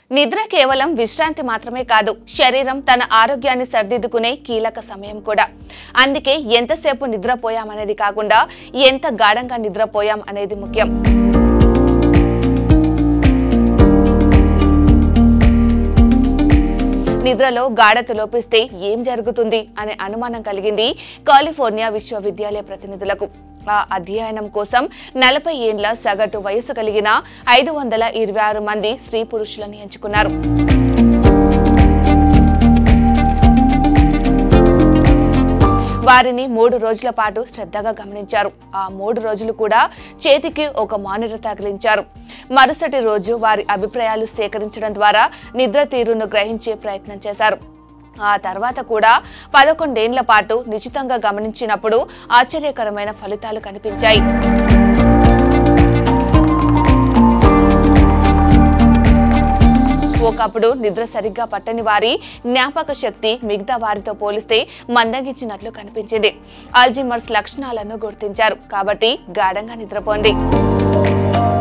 నిద్ర కేవలం విశ్రాంతి మాత్రమే కాదు శరీరం తన ఆరోగ్యాన్ని సరిదిద్దుకునే కీలక సమయం కూడా అందుకే ఎంతసేపు నిద్రపోయామనేది కాకుండా ఎంత గాఢంగా నిద్రపోయాం అనేది ముఖ్యం నిద్రలో గాఢత లోపిస్తే ఏం జరుగుతుంది అనే అనుమానం కలిగింది కాలిఫోర్నియా విశ్వవిద్యాలయ ప్రతినిధులకు ఆ అధ్యయనం కోసం నలభై ఏండ్ల సగటు వయసు కలిగిన ఐదు వందల ఇరవై ఆరు మంది స్త్రీ పురుషులను ఎంచుకున్నారు వారిని మూడు రోజుల పాటు శ్రద్ధగా గమనించారు ఆ మూడు రోజులు కూడా చేతికి ఒక మానిటర్ తగిలించారు మరుసటి రోజు వారి అభిప్రాయాలు సేకరించడం ద్వారా నిద్ర తీరును గ్రహించే ప్రయత్నం చేశారు ఆ తర్వాత కూడా పదకొండేండ్ల పాటు నిశితంగా గమనించినప్పుడు ఆశ్చర్యకరమైన ఫలితాలు కనిపించాయి ఒకప్పుడు నిద్ర సరిగ్గా పట్టని వారి జ్ఞాపక శక్తి మిగతా వారితో పోలిస్తే మందగించినట్లు కనిపించింది ఆల్జిమర్స్ లక్షణాలను గుర్తించారు కాబట్టి గాఢంగా నిద్రపోండి